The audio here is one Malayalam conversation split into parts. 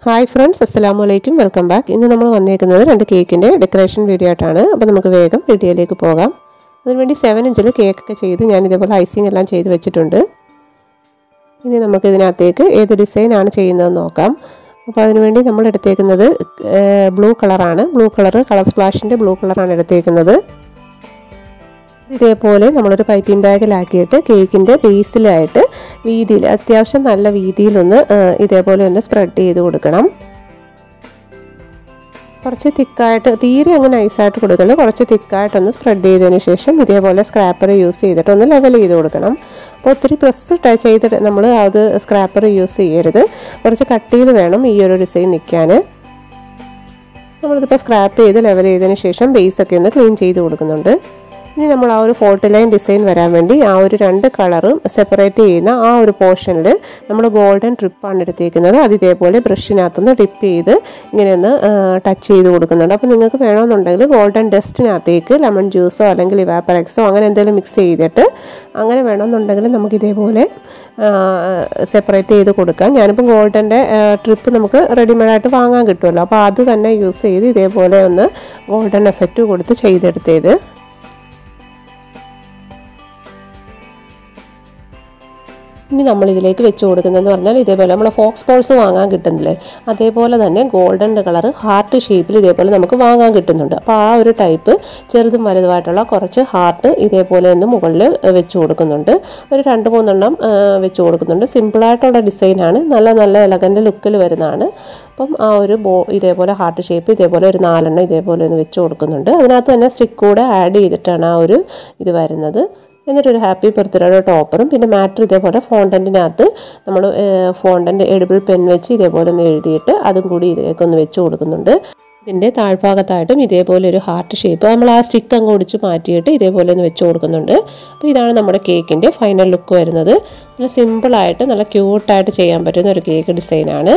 ഹായ് ഫ്രണ്ട്സ് അസ്സലാമു അലൈക്കും വെൽക്കം ബാക്ക് ഇന്ന് നമ്മൾ വന്നേക്കുന്നത് രണ്ട് കേക്കിൻ്റെ ഡെക്കറേഷൻ വീഡിയോ ആയിട്ടാണ് അപ്പോൾ നമുക്ക് വേഗം വീഡിയോയിലേക്ക് പോകാം അതിനുവേണ്ടി സെവൻ ഇഞ്ചിൽ കേക്കൊക്കെ ചെയ്ത് ഞാൻ ഇതേപോലെ ഐസിങ് എല്ലാം ചെയ്ത് വെച്ചിട്ടുണ്ട് ഇനി നമുക്ക് ഇതിനകത്തേക്ക് ഏത് ഡിസൈനാണ് ചെയ്യുന്നതെന്ന് നോക്കാം അപ്പോൾ അതിനുവേണ്ടി നമ്മൾ എടുത്തേക്കുന്നത് ബ്ലൂ കളറാണ് ബ്ലൂ കളർ കളർ സ്പ്ലാഷിൻ്റെ ബ്ലൂ കളറാണ് എടുത്തേക്കുന്നത് ഇതേപോലെ നമ്മളൊരു പൈപ്പിംഗ് ബാഗിലാക്കിയിട്ട് കേക്കിൻ്റെ ബേസിലായിട്ട് വീതിയിൽ അത്യാവശ്യം നല്ല വീതിയിലൊന്ന് ഇതേപോലെ ഒന്ന് സ്പ്രെഡ് ചെയ്ത് കൊടുക്കണം കുറച്ച് തിക്കായിട്ട് തീരെ അങ്ങ് നൈസായിട്ട് കൊടുക്കരുത് കുറച്ച് തിക്കായിട്ടൊന്ന് സ്പ്രെഡ് ചെയ്തതിന് ശേഷം ഇതേപോലെ സ്ക്രാപ്പർ യൂസ് ചെയ്തിട്ട് ഒന്ന് ലെവൽ ചെയ്ത് കൊടുക്കണം അപ്പോൾ ഒത്തിരി പ്രസ് ചെയ്തിട്ട് നമ്മൾ അത് സ്ക്രാപ്പർ യൂസ് ചെയ്യരുത് കുറച്ച് കട്ടിയിൽ വേണം ഈ ഒരു ഡിസൈൻ നിൽക്കാൻ നമ്മളിതിപ്പോൾ സ്ക്രാപ്പ് ചെയ്ത് ലെവൽ ചെയ്തതിന് ശേഷം ബേസൊക്കെ ഒന്ന് ക്ലീൻ ചെയ്ത് കൊടുക്കുന്നുണ്ട് ഇനി നമ്മൾ ആ ഒരു ഫോർട്ടി ലൈൻ ഡിസൈൻ വരാൻ വേണ്ടി ആ ഒരു രണ്ട് കളറും സെപ്പറേറ്റ് ചെയ്യുന്ന ആ ഒരു പോർഷനിൽ നമ്മൾ ഗോൾഡൻ ട്രിപ്പാണ് എടുത്തേക്കുന്നത് അത് ഇതേപോലെ ബ്രഷിനകത്തുനിന്ന് ഡിപ്പ് ചെയ്ത് ഇങ്ങനെ ഒന്ന് ടച്ച് ചെയ്ത് കൊടുക്കുന്നുണ്ട് അപ്പോൾ നിങ്ങൾക്ക് വേണമെന്നുണ്ടെങ്കിൽ ഗോൾഡൻ ഡസ്റ്റിനകത്തേക്ക് ലെമൺ ജ്യൂസോ അല്ലെങ്കിൽ ഇവാപ്പറക്സോ അങ്ങനെ എന്തെങ്കിലും മിക്സ് ചെയ്തിട്ട് അങ്ങനെ വേണമെന്നുണ്ടെങ്കിൽ നമുക്ക് ഇതേപോലെ സെപ്പറേറ്റ് ചെയ്ത് കൊടുക്കാം ഞാനിപ്പോൾ ഗോൾഡൻ്റെ ട്രിപ്പ് നമുക്ക് റെഡിമെയ്ഡായിട്ട് വാങ്ങാൻ കിട്ടുമല്ലോ അപ്പോൾ അത് തന്നെ യൂസ് ചെയ്ത് ഇതേപോലെ ഒന്ന് ഗോൾഡൻ എഫക്റ്റ് കൊടുത്ത് ചെയ്തെടുത്തേത് ഇനി നമ്മൾ ഇതിലേക്ക് വെച്ച് കൊടുക്കുന്നതെന്ന് പറഞ്ഞാൽ ഇതേപോലെ നമ്മൾ ഫോക്സ് പോൾസ് വാങ്ങാൻ കിട്ടുന്നില്ലേ അതേപോലെ തന്നെ ഗോൾഡൻ കളർ ഹാർട്ട് ഷേപ്പിൽ ഇതേപോലെ നമുക്ക് വാങ്ങാൻ കിട്ടുന്നുണ്ട് അപ്പോൾ ആ ഒരു ടൈപ്പ് ചെറുതും വലുതുമായിട്ടുള്ള കുറച്ച് ഹാർട്ട് ഇതേപോലെ ഒന്ന് മുകളിൽ വെച്ച് കൊടുക്കുന്നുണ്ട് ഒരു രണ്ട് മൂന്നെണ്ണം വെച്ച് കൊടുക്കുന്നുണ്ട് സിമ്പിളായിട്ടുള്ള ഡിസൈനാണ് നല്ല നല്ല എലഗൻ്റ് ലുക്കിൽ വരുന്നതാണ് അപ്പം ആ ഒരു ബോ ഇതേപോലെ ഹാർട്ട് ഷേപ്പ് ഇതേപോലെ ഒരു നാലെണ്ണം ഇതേപോലെ ഒന്ന് വെച്ച് കൊടുക്കുന്നുണ്ട് അതിനകത്ത് തന്നെ സ്റ്റിക്ക് കൂടെ ആഡ് ചെയ്തിട്ടാണ് ആ ഒരു ഇത് വരുന്നത് എന്നിട്ടൊരു ഹാപ്പി ബർത്ത്ഡേയുടെ ടോപ്പറും പിന്നെ മാറ്റർ ഇതേപോലെ ഫോണ്ടൻറ്റിനകത്ത് നമ്മൾ ഫോണ്ടൻ്റ് എഡിബിൾ പെൻ വെച്ച് ഇതേപോലെ ഒന്ന് എഴുതിയിട്ട് അതും കൂടി ഇതിലേക്കൊന്ന് വെച്ച് കൊടുക്കുന്നുണ്ട് ഇതിൻ്റെ താഴ്ഭാഗത്തായിട്ടും ഇതേപോലെ ഒരു ഹാർട്ട് ഷേപ്പ് നമ്മൾ ആ സ്റ്റിക്ക് അങ്ങ് ഒടിച്ച് മാറ്റിയിട്ട് ഇതേപോലെ ഒന്ന് വെച്ച് കൊടുക്കുന്നുണ്ട് അപ്പോൾ ഇതാണ് നമ്മുടെ കേക്കിൻ്റെ ഫൈനൽ ലുക്ക് വരുന്നത് നല്ല സിമ്പിളായിട്ട് നല്ല ക്യൂട്ടായിട്ട് ചെയ്യാൻ പറ്റുന്ന ഒരു കേക്ക് ഡിസൈനാണ്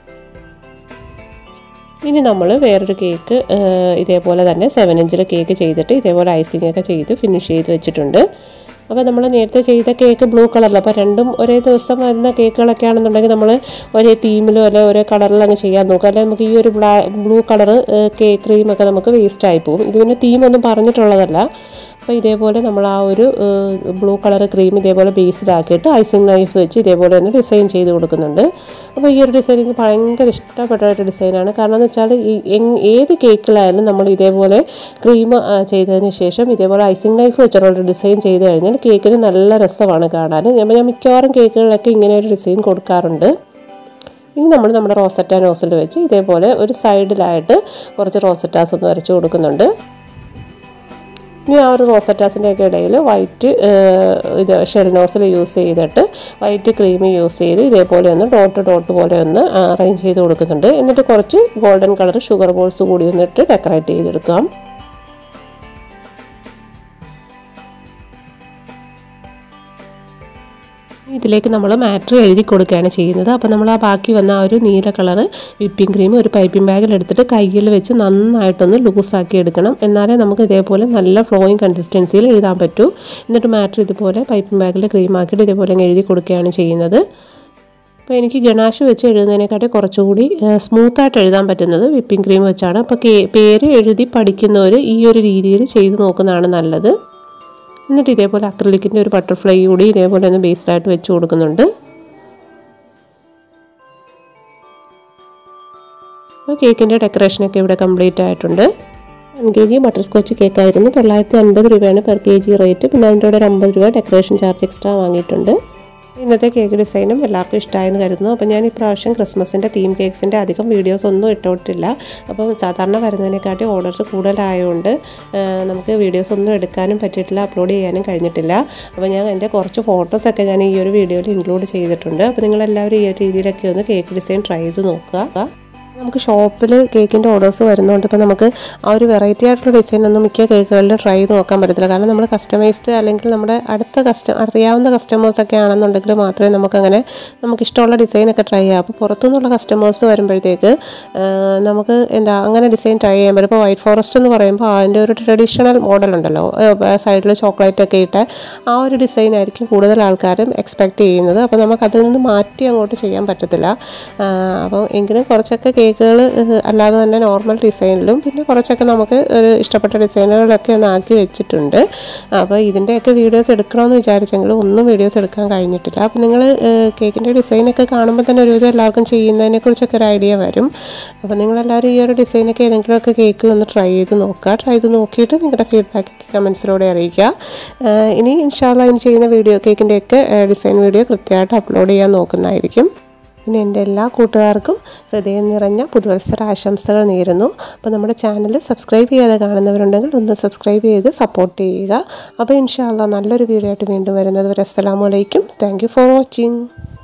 ഇനി നമ്മൾ വേറൊരു കേക്ക് ഇതേപോലെ തന്നെ സെവൻ ഇഞ്ചിൽ കേക്ക് ചെയ്തിട്ട് ഇതേപോലെ ഐസിങ് ഒക്കെ ചെയ്ത് ഫിനിഷ് ചെയ്ത് വെച്ചിട്ടുണ്ട് അപ്പോൾ നമ്മൾ നേരത്തെ ചെയ്ത കേക്ക് ബ്ലൂ കളറിൽ അപ്പോൾ രണ്ടും ഒരേ ദിവസം വരുന്ന കേക്കുകളൊക്കെ ആണെന്നുണ്ടെങ്കിൽ നമ്മൾ ഒരേ തീമിലോ അല്ലെങ്കിൽ ഒരേ കളറിൽ അങ്ങ് ചെയ്യാൻ നോക്കുക അല്ലെങ്കിൽ നമുക്ക് ഈ ഒരു ബ്ലാ ബ്ലൂ കളർ കേക്ക് ക്രീമൊക്കെ നമുക്ക് വേസ്റ്റ് ആയി പോകും ഇത് പിന്നെ തീമൊന്നും പറഞ്ഞിട്ടുള്ളതല്ല അപ്പോൾ ഇതേപോലെ നമ്മൾ ആ ഒരു ബ്ലൂ കളർ ക്രീം ഇതേപോലെ ബേസിലാക്കിയിട്ട് ഐസിങ് നൈഫ് വെച്ച് ഇതേപോലെ ഒന്ന് ഡിസൈൻ ചെയ്ത് കൊടുക്കുന്നുണ്ട് അപ്പോൾ ഈ ഒരു ഡിസൈൻ എനിക്ക് ഭയങ്കര ഇഷ്ടപ്പെട്ട ഒരു ഡിസൈനാണ് കാരണം എന്ന് വെച്ചാൽ ഈ ഏത് കേക്കിലായാലും നമ്മൾ ഇതേപോലെ ക്രീം ചെയ്തതിന് ശേഷം ഇതേപോലെ ഐസിങ് നൈഫ് വെച്ചിട്ടുള്ള ഡിസൈൻ ചെയ്ത് കഴിഞ്ഞാൽ കേക്കിന് നല്ല രസമാണ് കാണാൻ ഞാൻ ഞാൻ മിക്കവാറും കേക്കുകളിലൊക്കെ ഇങ്ങനെ ഒരു ഡിസൈൻ കൊടുക്കാറുണ്ട് ഇനി നമ്മൾ നമ്മുടെ റോസറ്റ നോസിൽ വെച്ച് ഇതേപോലെ ഒരു സൈഡിലായിട്ട് കുറച്ച് റോസറ്റാസ് ഒന്ന് വരച്ച് കൊടുക്കുന്നുണ്ട് ഇനി ആ ഒരു റോസറ്റാസിൻ്റെ ഒക്കെ ഇടയിൽ വൈറ്റ് ഇത് ഷെൽ നോസിൽ യൂസ് ചെയ്തിട്ട് വൈറ്റ് ക്രീം യൂസ് ചെയ്ത് ഇതേപോലെ ഒന്ന് ഡോട്ട് ഡോട്ട് പോലെ ഒന്ന് അറേഞ്ച് ചെയ്ത് കൊടുക്കുന്നുണ്ട് എന്നിട്ട് കുറച്ച് ഗോൾഡൻ കളർ ഷുഗർ ബോൾസ് കൂടി എന്നിട്ട് ഡെക്കറേറ്റ് ചെയ്തെടുക്കാം ഇതിലേക്ക് നമ്മൾ മാറ്റർ എഴുതി കൊടുക്കുകയാണ് ചെയ്യുന്നത് അപ്പോൾ നമ്മൾ ആ ബാക്കി വന്ന ആ ഒരു നീല കളർ വിപ്പിംഗ് ക്രീം ഒരു പൈപ്പിംഗ് ബാഗിൽ എടുത്തിട്ട് കയ്യിൽ വെച്ച് നന്നായിട്ടൊന്ന് ലൂസാക്കി എടുക്കണം എന്നാലേ നമുക്ക് ഇതേപോലെ നല്ല ഫ്ലോയിങ് കൺസിസ്റ്റൻസിയിൽ എഴുതാൻ പറ്റൂ എന്നിട്ട് മാറ്റർ ഇതുപോലെ പൈപ്പിംഗ് ബാഗിൽ ക്രീം ആക്കിയിട്ട് ഇതേപോലെ എഴുതി കൊടുക്കുകയാണ് ചെയ്യുന്നത് അപ്പോൾ എനിക്ക് ഗണാഷ് വെച്ച് എഴുതുന്നതിനെക്കാട്ടി കുറച്ചുകൂടി സ്മൂത്തായിട്ട് എഴുതാൻ പറ്റുന്നത് വിപ്പിംഗ് ക്രീം വെച്ചാണ് അപ്പോൾ പേര് എഴുതി പഠിക്കുന്നവർ ഈ ഒരു രീതിയിൽ ചെയ്ത് നോക്കുന്നതാണ് നല്ലത് എന്നിട്ട് ഇതേപോലെ അക്രലിക്കിൻ്റെ ഒരു ബട്ടർഫ്ലൈ കൂടി ഇതേപോലെ ഒന്ന് ബേസ്ഡായിട്ട് വെച്ച് കൊടുക്കുന്നുണ്ട് അപ്പോൾ കേക്കിൻ്റെ ഡെക്കറേഷനൊക്കെ ഇവിടെ കംപ്ലീറ്റ് ആയിട്ടുണ്ട് one K G butterscotch കേക്കായിരുന്നു തൊള്ളായിരത്തി അൻപത് രൂപയാണ് പെർ കെ ജി റേറ്റ് പിന്നെ അതിൻ്റെ കൂടെ ഒരു അമ്പത് രൂപ ഡെക്കറേഷൻ ചാർജ് എക്സ്ട്രാ വാങ്ങിയിട്ടുണ്ട് ഇന്നത്തെ കേക്ക് ഡിസൈനും എല്ലാവർക്കും ഇഷ്ടമായെന്ന് കരുതുന്നു അപ്പോൾ ഞാൻ ഇപ്രാവശ്യം ക്രിസ്മസിൻ്റെ തീം കേക്ക്സിൻ്റെ അധികം വീഡിയോസ് ഒന്നും ഇട്ടോട്ടില്ല അപ്പം സാധാരണ വരുന്നതിനെക്കാട്ടി ഓർഡേഴ്സ് കൂടുതലായതുകൊണ്ട് നമുക്ക് വീഡിയോസ് ഒന്നും എടുക്കാനും പറ്റിയിട്ടില്ല അപ്ലോഡ് ചെയ്യാനും കഴിഞ്ഞിട്ടില്ല അപ്പോൾ ഞാൻ എൻ്റെ കുറച്ച് ഫോട്ടോസൊക്കെ ഞാൻ ഈ ഒരു വീഡിയോയിൽ ഇൻക്ലൂഡ് ചെയ്തിട്ടുണ്ട് അപ്പോൾ നിങ്ങളെല്ലാവരും ഈ ഒരു രീതിയിലൊക്കെ ഒന്ന് കേക്ക് ഡിസൈൻ ട്രൈ ചെയ്ത് നോക്കുക നമുക്ക് ഷോപ്പിൽ കേക്കിൻ്റെ ഓർഡേഴ്സ് വരുന്നതുകൊണ്ട് ഇപ്പോൾ നമുക്ക് ആ ഒരു വെറൈറ്റി ആയിട്ടുള്ള ഡിസൈൻ ഒന്നും മിക്ക കേക്കുകളിലും ട്രൈ ചെയ്ത് നോക്കാൻ പറ്റത്തില്ല കാരണം നമ്മൾ കസ്റ്റമൈസ്ഡ് അല്ലെങ്കിൽ നമ്മുടെ അടുത്ത കസ്റ്റ അറിയാവുന്ന കസ്റ്റമേഴ്സൊക്കെ ആണെന്നുണ്ടെങ്കിൽ മാത്രമേ നമുക്കങ്ങനെ നമുക്ക് ഇഷ്ടമുള്ള ഡിസൈനൊക്കെ ട്രൈ ചെയ്യാം അപ്പോൾ പുറത്തുനിന്നുള്ള കസ്റ്റമേഴ്സ് വരുമ്പോഴത്തേക്ക് ആ, നമുക്ക് എന്താ അങ്ങനെ ഡിസൈൻ ട്രൈ ചെയ്യാൻ പറ്റും ഇപ്പോൾ വൈറ്റ് ഫോറസ്റ്റ് എന്ന് പറയുമ്പോൾ അതിൻ്റെ ഒരു ട്രഡീഷണൽ മോഡൽ ഉണ്ടല്ലോ സൈഡിൽ ചോക്ലേറ്റ് ഒക്കെ ഇട്ട് ആ ഒരു ഡിസൈൻ ആയിരിക്കും കൂടുതൽ ആൾക്കാരും എക്സ്പെക്ട് ചെയ്യുന്നത് അപ്പോൾ നമുക്ക് അതിൽ നിന്ന് മാറ്റി അങ്ങോട്ട് ചെയ്യാൻ പറ്റത്തില്ല ആ, അപ്പോൾ എങ്കിലും കുറച്ചൊക്കെ കേക്കുകൾ അല്ലാതെ തന്നെ നോർമൽ ഡിസൈനിലും പിന്നെ കുറച്ചൊക്കെ നമുക്ക് ഒരു ഇഷ്ടപ്പെട്ട ഡിസൈനുകളൊക്കെ ഒന്ന് ആക്കി വെച്ചിട്ടുണ്ട് അപ്പോൾ ഇതിൻ്റെയൊക്കെ വീഡിയോസ് എടുക്കണമെന്ന് വിചാരിച്ചെങ്കിലും ഒന്നും വീഡിയോസ് എടുക്കാൻ കഴിഞ്ഞിട്ടില്ല അപ്പോൾ നിങ്ങൾ കേക്കിൻ്റെ ഡിസൈനൊക്കെ കാണുമ്പോൾ തന്നെ ഒരുവിധം എല്ലാവർക്കും ചെയ്യുന്നതിനെക്കുറിച്ചൊക്കെ ഒരു ഐഡിയ വരും അപ്പോൾ നിങ്ങളെല്ലാവരും ഈ ഒരു ഡിസൈനൊക്കെ ഏതെങ്കിലുമൊക്കെ കേക്കിൽ ഒന്ന് ട്രൈ ചെയ്ത് നോക്കുക ട്രൈ ചെയ്ത് നോക്കിയിട്ട് നിങ്ങളുടെ ഫീഡ്ബാക്ക് കമൻസിലൂടെ അറിയിക്കുക ആ, ഇനി ഇൻഷാല്ല ഇനി ചെയ്യുന്ന വീഡിയോ കേക്കിൻ്റെയൊക്കെ ഡിസൈൻ വീഡിയോ കൃത്യമായിട്ട് അപ്ലോഡ് ചെയ്യാൻ നോക്കുന്നതായിരിക്കും പിന്നെ എൻ്റെ എല്ലാ കൂട്ടുകാർക്കും ഹൃദയം നിറഞ്ഞ പുതുവത്സര ആശംസകൾ നേരുന്നു അപ്പോൾ നമ്മുടെ ചാനൽ സബ്സ്ക്രൈബ് ചെയ്യാതെ കാണുന്നവരുണ്ടെങ്കിൽ ഒന്ന് സബ്സ്ക്രൈബ് ചെയ്ത് സപ്പോർട്ട് ചെയ്യുക അപ്പോൾ ഇൻഷാല്ല നല്ലൊരു വീഡിയോ ആയിട്ട് വീണ്ടും വരുന്നത് വരെ അസ്സലാമു അലൈക്കും താങ്ക് യു ഫോർ വാച്ചിങ്